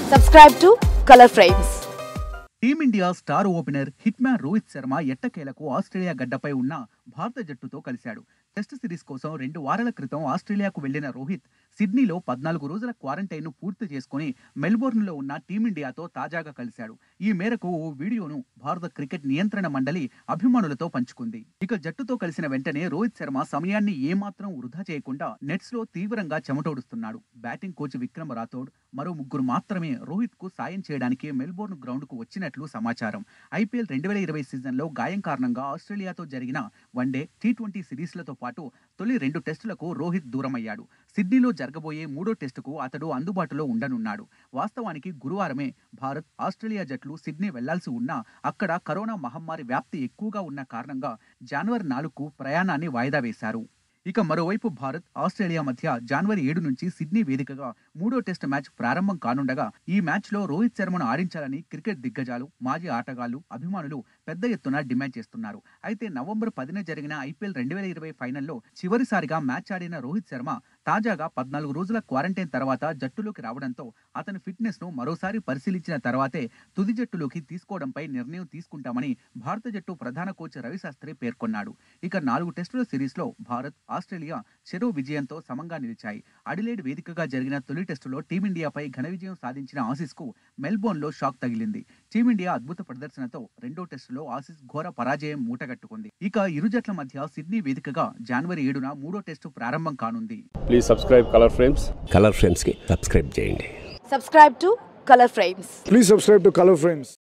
Subscribe to Color Frames. Team India star opener hit man Rohit Sharma ఎట్టకేలకు Australia గడ్డపై ఉన్న భారత జట్టుతో కలిశాడు టెస్ట్ సిరీస్ కోసం రెండు వారాల క్రితం ఆస్ట్రేలియాకు వెళ్లిన రోహిత్ సిడ్నీలో పద్నాలుగు రోజుల క్వారంటైన్ పూర్తి చేసుకుని మెల్బోర్న్లో ఉన్న టీమిండియాతో తాజాగా కలిశాడు ఈ మేరకు ఓ వీడియోను భారత క్రికెట్ నియంత్రణ మండలి అభిమానులతో పంచుకుంది ఇక జట్టుతో కలిసిన వెంటనే రోహిత్ శర్మ సమయాన్ని ఏమాత్రం వృధా చేయకుండా నెట్స్ లో తీవ్రంగా చెమటోడుస్తున్నాడు బ్యాటింగ్ కోచ్ విక్రమ్ రాథోడ్ మరో ముగ్గురు మాత్రమే రోహిత్ కు సాయం చేయడానికి మెల్బోర్న్ గ్రౌండ్ కు వచ్చినట్లు సమాచారం ఐపీఎల్ రెండు వేల ఇరవై సీజన్లో గాయం కారణంగా ఆస్ట్రేలియాతో జరిగిన వన్డే టీ ట్వంటీ సిరీస్లతో పాటు తొలి రెండు టెస్టులకు రోహిత్ దూరమయ్యాడు సిడ్నీలో జరగబోయే మూడో టెస్టుకు అతడు అందుబాటులో ఉండనున్నాడు వాస్తవానికి గురువారమే భారత్ ఆస్ట్రేలియా జట్లు సిడ్నీ వెళ్లాల్సి ఉన్నా అక్కడ కరోనా మహమ్మారి వ్యాప్తి ఎక్కువగా ఉన్న కారణంగా జనవరి నాలుగుకు ప్రయాణాన్ని వాయిదా వేశారు ఇక మరోవైపు భారత్ ఆస్ట్రేలియా మధ్య జనవరి ఏడు నుంచి సిడ్నీ వేదికగా మూడో టెస్ట్ మ్యాచ్ ప్రారంభం కానుండగా ఈ మ్యాచ్ లో రోహిత్ శర్మను ఆడించాలని క్రికెట్ దిగ్గజాలు మాజీ ఆటగాళ్లు అభిమానులు పెద్ద ఎత్తున డిమాండ్ చేస్తున్నారు అయితే నవంబర్ పదిన జరిగిన ఐపీఎల్ రెండు వేల ఇరవై ఫైనల్లో చివరిసారిగా మ్యాచ్ ఆడిన రోహిత్ శర్మ తాజాగా పద్నాలుగు రోజుల క్వారంటైన్ తర్వాత జట్టులోకి రావడంతో అతని ఫిట్నెస్ ను మరోసారి పరిశీలించిన తర్వాతే తుది జట్టులోకి తీసుకోవడంపై నిర్ణయం తీసుకుంటామని భారత జట్టు ప్రధాన కోచ్ రవి శాస్త్రి పేర్కొన్నాడు ఇక నాలుగు టెస్టుల సిరీస్ లో భారత్ ఆస్ట్రేలియా చెరో విజయంతో సమంగా నిలిచాయి అడిలేడ్ వేదికగా జరిగిన తొలి టెస్టులో టీమిండియాపై ఘన విజయం సాధించిన ఆసీస్ కు మెల్బోర్న్ లో షాక్ తగిలింది టీమిండియా అద్భుత ప్రదర్శనతో రెండో టెస్టులో ఆసీస్ ఘోర పరాజయం మూటగట్టుకుంది ఇక ఇరు జట్ల మధ్య సిడ్నీ వేదికగా జనవరి ఏడున మూడో టెస్టు ప్రారంభం కానుంది please subscribe Color Frames Color ఫ్రేమ్స్కి సబ్స్క్రైబ్ చేయండి Subscribe to Color Frames. Please subscribe to Color Frames.